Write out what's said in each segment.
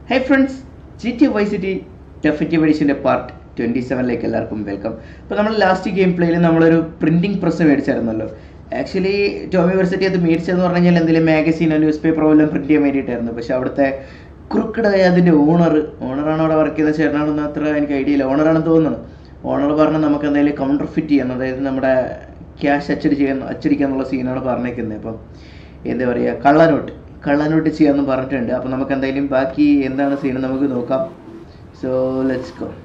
High friends G T vice city definitive എഡിഷൻ്റെ part twenty സെവനിലേക്ക് എല്ലാവർക്കും വെൽക്കം ഇപ്പോൾ നമ്മൾ ലാസ്റ്റ് ഗെയിം പ്ലേയിൽ നമ്മളൊരു പ്രിൻറ്റിംഗ് പ്രസ് മേടിച്ചായിരുന്നല്ലോ ആക്ച്വലി ടോമി യൂണിവേഴ്സിറ്റി അത് മേടിച്ചതെന്ന് പറഞ്ഞു കഴിഞ്ഞാൽ എന്തെങ്കിലും മാഗസീനോ ന്യൂസ് പേപ്പറോ എല്ലാം പ്രിൻറ്റ് ചെയ്യാൻ വേണ്ടിയിട്ടായിരുന്നു പക്ഷേ അവിടുത്തെ ക്രുക്കഡായ അതിൻ്റെ ഓണർ ഓണറാണ് അവിടെ വർക്ക് ചെയ്ത ചേട്ടനാണെന്ന് അത്ര എനിക്ക് ഐഡിയ ഇല്ല ഓണറാണെന്ന് തോന്നുന്നു ഓണർ പറഞ്ഞ് നമുക്ക് എന്തെങ്കിലും കൗണ്ടർ ഫിറ്റ് ചെയ്യണം അതായത് നമ്മുടെ ക്യാഷ് അച്ചടി ചെയ്യാൻ അച്ചടിക്കാന്നുള്ള സീനാണ് പറഞ്ഞേക്കുന്നത് അപ്പം എന്താ പറയുക കള്ളനോട്ട് കള്ളനോട്ട് ചെയ്യാമെന്ന് പറഞ്ഞിട്ടുണ്ട് അപ്പം നമുക്ക് എന്തായാലും ബാക്കി എന്താണ് സീൻ നമുക്ക് നോക്കാം സോ ലെറ്റ്സ് ഗോ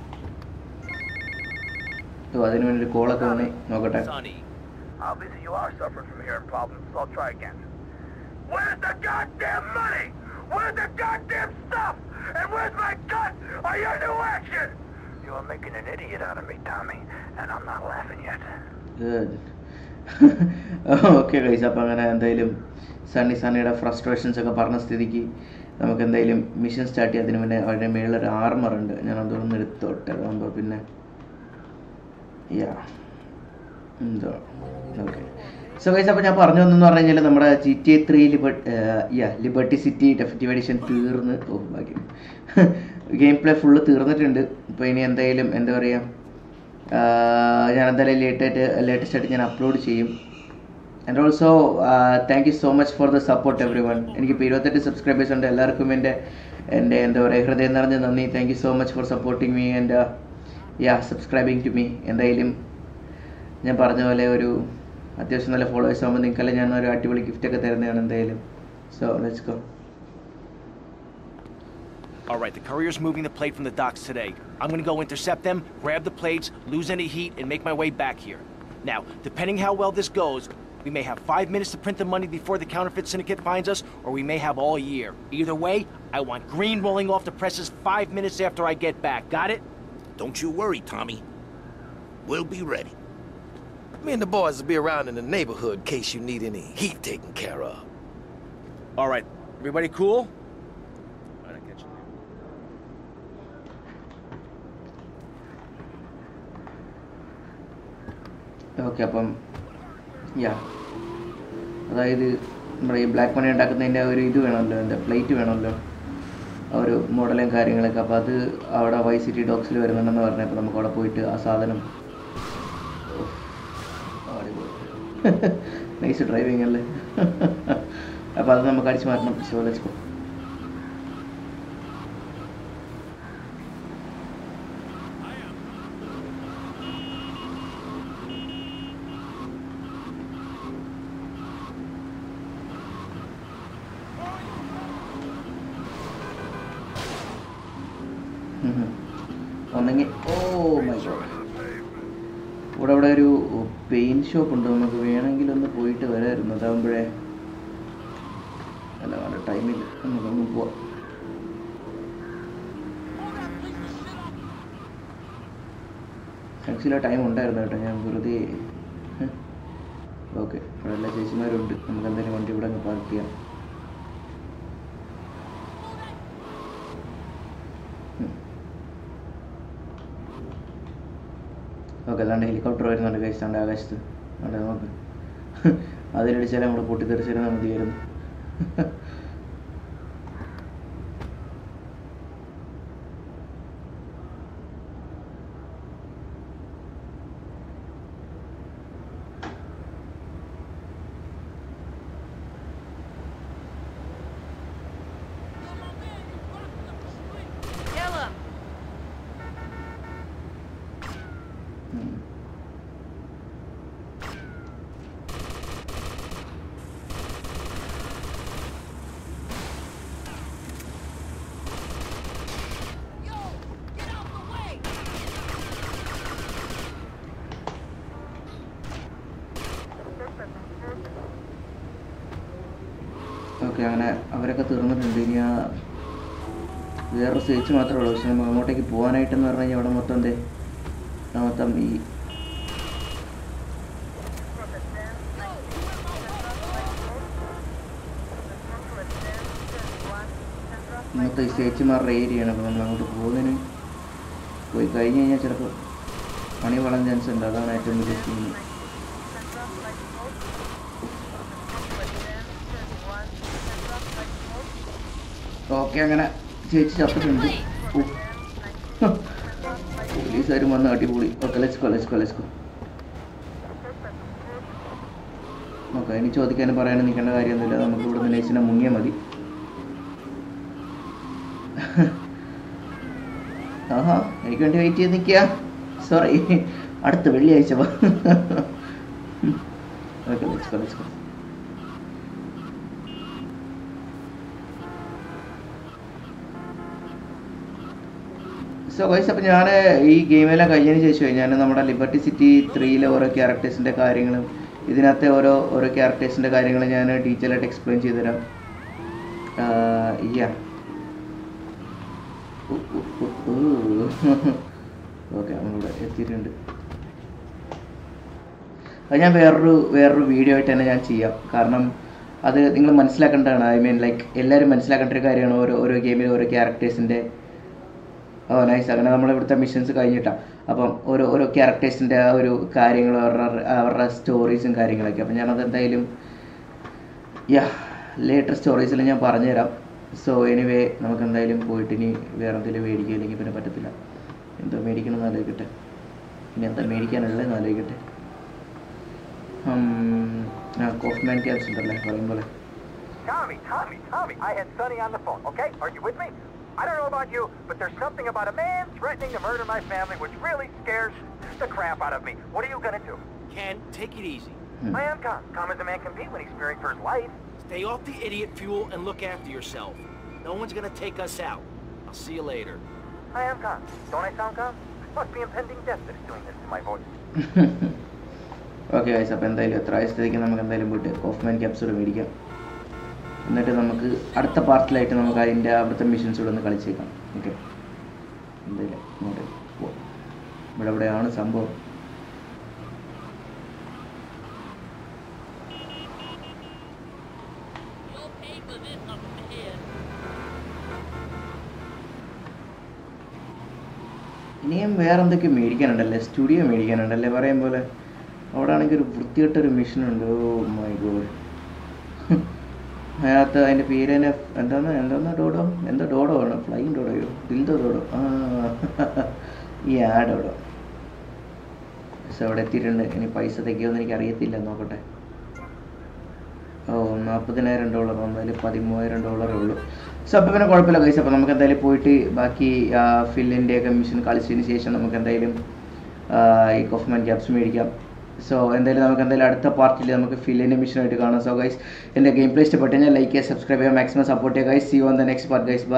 ഓ അതിന് വേണ്ടി ഒരു കോളൊക്കെ വന്ന് നോക്കട്ടെ Sonny. Obviously, you are suffering from hearing problems, so I'll try again. Where's the goddamn money? Where's the goddamn stuff? And where's my gun? Are you new action? You are making an idiot out of me, Tommy, and I'm not laughing yet. Good okay guys അപ്പം അങ്ങനെ എന്തായാലും Sunny സണ്ണിയുടെ frustrations ഒക്കെ പറഞ്ഞ സ്ഥിതിക്ക് നമുക്ക് എന്തായാലും mission start ചെയ്യാം അതിന് മുന്നേ അവരുടെ മേളിലൊരു ആർമർ ഉണ്ട് ഞാൻ അതൊന്ന് എടുത്തോട്ടെ അതാകുമ്പോൾ പിന്നെ യാ എന്തോ ഓക്കെ സോ ഗൈസ് അപ്പോൾ ഞാൻ പറഞ്ഞു വന്നെന്ന് പറഞ്ഞു കഴിഞ്ഞാൽ നമ്മുടെ G T A three liber യാ ലിബർട്ടി സിറ്റി ഡെഫിറ്റീവ് എഡിഷൻ തീർന്ന് ഓ ഭാഗ്യം ഗെയിം പ്ലേ ഫുള്ള് തീർന്നിട്ടുണ്ട് ഇപ്പോൾ ഇനി എന്തായാലും എന്താ പറയുക ഞാൻ എന്തായാലും ലേറ്റായിട്ട് ലേറ്റസ്റ്റ് ആയിട്ട് ഞാൻ അപ്ലോഡ് ചെയ്യും and also thank you so much for the support everyone എനിക്കിപ്പോൾ ഇരുപത്തെട്ട് സബ്സ്ക്രൈബേഴ്സ് ഉണ്ട് എല്ലാവർക്കും എൻ്റെ എൻ്റെ എന്താ പറയുക ഹൃദയം നിറഞ്ഞ നന്ദി thank you so much for supporting me and യാ സബ്സ്ക്രൈബിങ് ടു മീ എന്തായാലും ഞാൻ പറഞ്ഞ പോലെ ഒരു അത്യാവശ്യം നല്ല ഫോളോവേഴ്സ് ആകുമ്പോൾ നിങ്ങൾക്കെല്ലാം ഞാൻ ഒരു അടിപൊളി ഗിഫ്റ്റൊക്കെ തരുന്നതാണ് എന്തായാലും so let's go All right, the courier's moving the plate from the docks today. I'm gonna go intercept them, grab the plates, lose any heat, and make my way back here. Now, depending how well this goes, we may have five minutes to print the money before the counterfeit syndicate finds us, or we may have all year. Either way, I want green rolling off the presses five minutes after I get back. Got it? Don't you worry, Tommy. We'll be ready. Me and the boys will be around in the neighborhood in case you need any heat taken care of. All right, everybody cool? All right, I get you. Okay അപ്പം യാ അതായത് നമ്മുടെ ഈ black money ഉണ്ടാക്കുന്നതിൻ്റെ ഒരു ഇത് വേണമല്ലോ എന്താ plate വേണമല്ലോ ആ ഒരു മോഡലും കാര്യങ്ങളൊക്കെ അപ്പോൾ അത് അവിടെ വൈ സിറ്റി ഡോക്സിൽ വരുന്നുണ്ടെന്ന് പറഞ്ഞപ്പോൾ നമുക്ക് അവിടെ പോയിട്ട് ആ സാധനം നൈസ് ഡ്രൈവിംഗ് അല്ലേ അപ്പോൾ അത് നമുക്ക് അടിച്ചു മാറ്റണം സോ ലെറ്റ്സ് ഗോ ഒന്നെങ്കിൽ ഓ മൈ ഗോഡ് ഇവിടെ ഇവിടെ ഒരു പെയിൻറ് ഷോപ്പ് ഉണ്ട് നമുക്ക് വേണമെങ്കിൽ ഒന്ന് പോയിട്ട് വരാമായിരുന്നു അതാകുമ്പോഴേ അല്ല വേണ്ട ടൈമില്ല നമുക്കൊന്ന് പോവാം ആക്ച്വലി ആ ടൈം ഉണ്ടായിരുന്നു കേട്ടോ ഞാൻ വെറുതെ ഓക്കെ ഇവിടെ എല്ലാ ചേച്ചിമാരുണ്ട് നമുക്ക് എന്തായാലും വണ്ടി ഇവിടെ അങ്ങ് പാർക്ക് ചെയ്യാം ഓക്കെ അതാണ്ട് ഹെലികോപ്റ്റർ വരുന്നുണ്ട് കഴിച്ചാണ്ട് ആകാശത്ത് അവിടെ നോക്ക് അതിനടിച്ചാൽ നമ്മൾ പൊട്ടിത്തെറിച്ചിരുന്നാൽ മതിയായിരുന്നു Kill him! ഉം. Yo! Get out the way! Okay അങ്ങനെ അവരൊക്കെ തീർന്നിട്ടുണ്ട് ഇനി ആ വേറൊരു സ്റ്റേജ് മാത്രമേ ഉള്ളൂ പക്ഷെ നമുക്ക് അങ്ങോട്ടേക്ക് പോകാനായിട്ടെന്ന് പറഞ്ഞു കഴിഞ്ഞാൽ അവിടെ മൊത്തം എന്തേ ആ മൊത്തം ഈ ഇന്നത്തെ ഈ സ്റ്റേച്ചുമാരുടെ ഏരിയയാണ് അപ്പോൾ നമ്മൾ അങ്ങോട്ട് പോകുന്നതിന് പോയി കഴിഞ്ഞ് കഴിഞ്ഞാൽ ചിലപ്പോൾ പണി വളരാൻ ചാൻസ് ഉണ്ട് അതാണ് ഏറ്റവും വലിയ സീൻ ഓക്കെ അങ്ങനെ ചേച്ചി ചത്തിട്ടുണ്ട് ഓ. ഹ. പോലീസുകാരും വന്ന് അടിപൊളി okay let's let's let's okay ഇനി ചോദിക്കാനും പറയാനും നിൽക്കേണ്ട കാര്യമൊന്നുമില്ല നമുക്ക് ഇവിടെ നിന്ന് നേച്ചിനെ മുങ്ങിയാൽ മതി ആഹാ എനിക്ക് വേണ്ടി വെയിറ്റ് ചെയ്ത് നിൽക്കുക സോറി അടുത്ത വെള്ളിയാഴ്ച വാ okay let's go let's go so guys അപ്പോൾ ഞാൻ ഈ ഗെയിമെല്ലാം കഴിഞ്ഞതിന് ശേഷം ഞാൻ നമ്മുടെ ലിബർട്ടി സിറ്റി ത്രീയിലെ ഓരോ ക്യാരക്ടേഴ്സിൻ്റെ കാര്യങ്ങളും ഇതിനകത്തെ ഓരോ ഓരോ ക്യാരക്ടേഴ്സിൻ്റെ കാര്യങ്ങൾ ഞാൻ ഡീറ്റെയിൽ ആയിട്ട് എക്സ്പ്ലെയിൻ ചെയ്തുതരാം യാ ഓക്കെ നമ്മളിവിടെ എത്തിയിട്ടുണ്ട് അത് ഞാൻ വേറൊരു വേറൊരു വീഡിയോ ആയിട്ട് തന്നെ ഞാൻ ചെയ്യാം കാരണം അത് നിങ്ങൾ മനസ്സിലാക്കേണ്ടതാണ് ഐ മീൻ ലൈക്ക് എല്ലാവരും മനസ്സിലാക്കേണ്ട ഒരു കാര്യമാണ് ഓരോ ഓരോ ഗെയിമിൽ ഓരോ ക്യാരക്ടേഴ്സിൻ്റെ ഓ നൈസ് അങ്ങനെ നമ്മൾ ഇവിടുത്തെ മിഷൻസ് കഴിഞ്ഞിട്ടാണ് അപ്പം ഓരോ ഓരോ ക്യാരക്ടേഴ്സിൻ്റെ ആ ഒരു കാര്യങ്ങൾ അവരുടെ അവരുടെ സ്റ്റോറീസും കാര്യങ്ങളൊക്കെ അപ്പം ഞാനത് എന്തായാലും യാ ലേറ്റർ സ്റ്റോറീസിൽ ഞാൻ പറഞ്ഞുതരാം സോ എനിവേ നമുക്ക് എന്തായാലും പോയിട്ട് ഇനി വേറെ എന്തെങ്കിലും മേടിക്കുക അല്ലെങ്കിൽ പിന്നെ പറ്റത്തില്ല എന്തോ മേടിക്കണം എന്ന് ആലോചിക്കട്ടെ ഇനി എന്താ മേടിക്കാനുള്ളത് ആലോചിക്കട്ടെ ഉം, ആ കോഫ്മാൻ ക്യാബ്സ് ഉണ്ടല്ലേ പറയും പോലെ Tommy, Tommy, Tommy, I had Sonny on the phone, okay? Are you with me? I don't know about you, but there's something about a man threatening to murder my family which really scares the crap out of me. What are you gonna do? Ken, take it easy. Hmm. I am calm. Calm as a man can be when he's fearing for his life. Stay off the idiot fuel and look after yourself. No one's gonna take us out. I'll see you later. I am calm. Don't I sound calm? Must be impending death that is doing this to my voice. Okay guys അപ്പോൾ എന്തായാലും എത്ര ആയ സ്ഥിതിക്ക് നമുക്ക് എന്തായാലും പോയിട്ട് Kaufmann capsule മേടിക്കാം എന്നിട്ട് നമുക്ക് അടുത്ത പാർട്ടിലായിട്ട് നമുക്ക് അതിൻ്റെ അവിടുത്തെ മിഷൻസ് കൂടെ ഒന്ന് കളിച്ചേക്കാം ഓക്കെ എന്തായാലും അങ്ങോട്ട് പോവാം ഇവിടെ എവിടെയാണ് സംഭവം You'll pay for this up ahead. ഇനിയും വേറെ എന്തൊക്കെ മേടിക്കാനുണ്ടല്ലേ സ്റ്റുഡിയോ മേടിക്കാനുണ്ടല്ലേ പറയും പോലെ അവിടെ ആണെങ്കിൽ ഒരു വൃത്തികെട്ടൊരു മിഷനുണ്ട് ഓ മൈ ഗോഡ് അതിനകത്ത് അതിൻ്റെ പേര് തന്നെ എന്താണ് എന്താണ് ഡോഡോ എന്താ ഡോഡോ ആണ് ഫ്ലൈങ് ഡോഡോയോ ദിൽദോ ഡോഡോ ആ ഈ ആ ഡോഡോ പക്ഷെ അവിടെ എത്തിയിട്ടുണ്ട് ഇനി പൈസ തെക്കിയോന്ന് എനിക്ക് അറിയത്തില്ല നോക്കട്ടെ ഓ നാൽപ്പതിനായിരം ഡോളർ വന്നാലും പതിമൂവായിരം ഡോളറേ ഉള്ളൂ സോ അപ്പോൾ പിന്നെ കുഴപ്പമില്ല കൈസ് അപ്പോൾ നമുക്ക് എന്തായാലും പോയിട്ട് ബാക്കി ഫില്ലിൻ്റെ ഒക്കെ മിഷൻ കളിച്ചതിന് ശേഷം നമുക്ക് എന്തായാലും ആ, ഈ കോഫ്മാൻ ക്യാപ്സ് മേടിക്കാം സോ എന്തായാലും നമുക്ക് എന്തായാലും അടുത്ത പാർട്ടിൽ നമുക്ക് ഫില്ലിൻ്റെ മിഷനായിട്ട് കാണാം സോ ഗൈസ് എൻ്റെ ഗെയിം പ്ലേ ഇഷ്ടപ്പെട്ടു കഴിഞ്ഞാൽ ലൈക്ക് ചെയ്യുക സബ്സ്ക്രൈബ് ചെയ്യുക മാക്സിമം സപ്പോർട്ട് ചെയ്യുക guys see on the next part guys